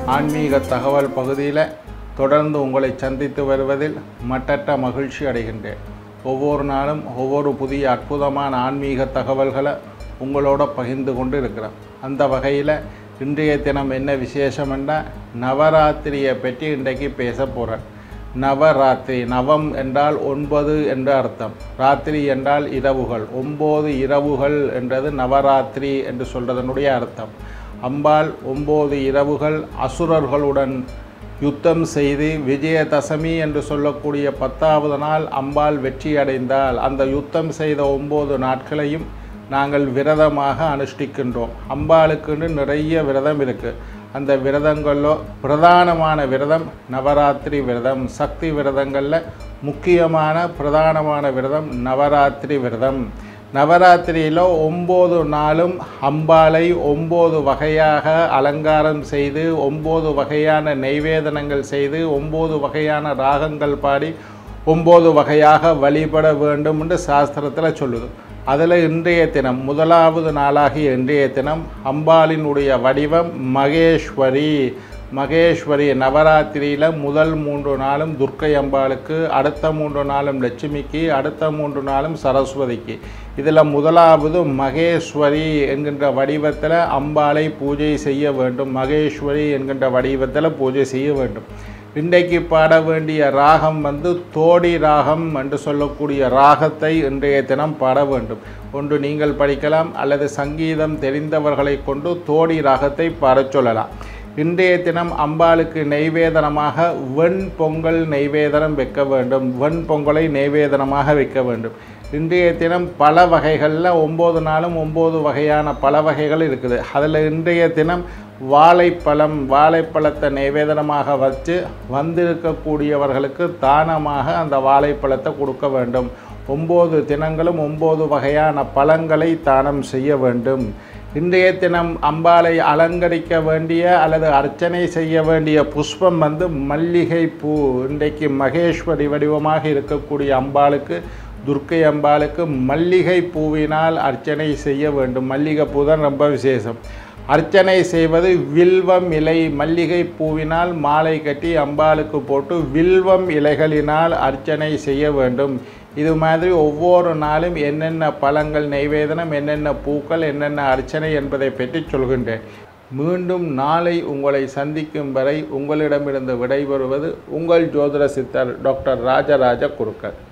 ஆன்மீக தகவல் பகுதியில் தொடர்ந்து உங்களை சந்தித்து வருவதில் மட்டற்ற மகிழ்ச்சி அடைகின்றேன் ஒவ்வொரு நாளும் ஒவ்வொரு புதிய அற்புதமான ஆன்மீக தகவல்களை உங்களோட பகிர்ந்து கொண்டு இருக்கிறேன் அந்த வகையில் இன்றைய தினம் என்ன விசேஷம் என்றால் நவராத்திரியை பற்றி இன்றைக்கு பேச போகிறேன் நவராத்திரி நவம் என்றால் ஒன்பது என்ற அர்த்தம் ராத்திரி என்றால் இரவுகள் ஒம்பது இரவுகள் என்றது நவராத்திரி என்று சொல்றதனுடைய அர்த்தம் அம்பாள் ஒம்பது இரவுகள் அசுரர்களுடன் யுத்தம் செய்து விஜயதசமி என்று சொல்லக்கூடிய பத்தாவது நாள் அம்பாள் வெற்றி அடைந்தால் அந்த யுத்தம் செய்த ஒம்பது நாட்களையும் நாங்கள் விரதமாக அனுஷ்டிக்கின்றோம் அம்பாளுக்குன்னு நிறைய விரதம் இருக்குது அந்த விரதங்களில் பிரதானமான விரதம் நவராத்திரி விரதம் சக்தி விரதங்களில் முக்கியமான பிரதானமான விரதம் நவராத்திரி விரதம் நவராத்திரியில் ஒம்பது நாளும் அம்பாளை ஒம்பது வகையாக அலங்காரம் செய்து ஒம்பது வகையான நெய்வேதனங்கள் செய்து ஒம்பது வகையான ராகங்கள் பாடி ஒம்பது வகையாக வழிபட வேண்டும் என்று சாஸ்திரத்தில் சொல்லுது அதில் இன்றைய தினம் முதலாவது நாளாகிய இன்றைய தினம் அம்பாளினுடைய வடிவம் மகேஸ்வரி மகேஸ்வரி நவராத்திரியில் முதல் மூன்று நாளும் துர்க்கை அம்பாளுக்கு அடுத்த மூன்று நாளும் லட்சுமிக்கு அடுத்த மூன்று நாளும் சரஸ்வதிக்கு இதில் முதலாவது மகேஸ்வரி என்கின்ற வடிவத்தில் அம்பாளை பூஜை செய்ய வேண்டும் மகேஸ்வரி என்கின்ற வடிவத்தில் பூஜை செய்ய வேண்டும் இன்றைக்கு பாட வேண்டிய ராகம் வந்து தோடி ராகம் என்று சொல்லக்கூடிய ராகத்தை இன்றைய தினம் பாட வேண்டும் ஒன்று நீங்கள் படிக்கலாம் அல்லது சங்கீதம் தெரிந்தவர்களை கொண்டு தோடி ராகத்தை பாடச் சொல்லலாம் இன்றைய தினம் அம்பாளுக்கு நெய்வேதனமாக வெண் பொங்கல் நெய்வேதனம் வைக்க வேண்டும் வெண் பொங்கலை நெய்வேதனமாக வைக்க வேண்டும் இன்றைய தினம் பல வகைகளில் ஒம்பது நாளும் ஒம்பது வகையான பல வகைகள் இருக்குது அதில் இன்றைய தினம் வாழைப்பழம் வாழைப்பழத்தை நைவேதனமாக வச்சு வந்திருக்கக்கூடியவர்களுக்கு தானமாக அந்த வாழைப்பழத்தை கொடுக்க வேண்டும் ஒம்பது தினங்களும் ஒம்பது வகையான பழங்களை தானம் செய்ய வேண்டும் இன்றைய தினம் அம்பாளை அலங்கரிக்க வேண்டிய அல்லது அர்ச்சனை செய்ய வேண்டிய புஷ்பம் வந்து மல்லிகை பூ இன்றைக்கு மகேஸ்வரி வடிவமாக இருக்கக்கூடிய அம்பாளுக்கு துர்க்கை அம்பாளுக்கு மல்லிகை பூவினால் அர்ச்சனை செய்ய வேண்டும் மல்லிகை பூ தான் ரொம்ப விசேஷம் அர்ச்சனை செய்வது வில்வம் இலை மல்லிகை பூவினால் மாலை கட்டி அம்பாளுக்கு போட்டு வில்வம் இலைகளினால் அர்ச்சனை செய்ய வேண்டும் இது மாதிரி ஒவ்வொரு நாளும் என்னென்ன பழங்கள் நெய்வேதனம் என்னென்ன பூக்கள் என்னென்ன அர்ச்சனை என்பதை பற்றி சொல்கின்றேன் மீண்டும் நாளை உங்களை சந்திக்கும் வரை உங்களிடமிருந்து விடைபெறுவது உங்கள் ஜோதிட சித்தர் டாக்டர் ராஜராஜ குருக்கர்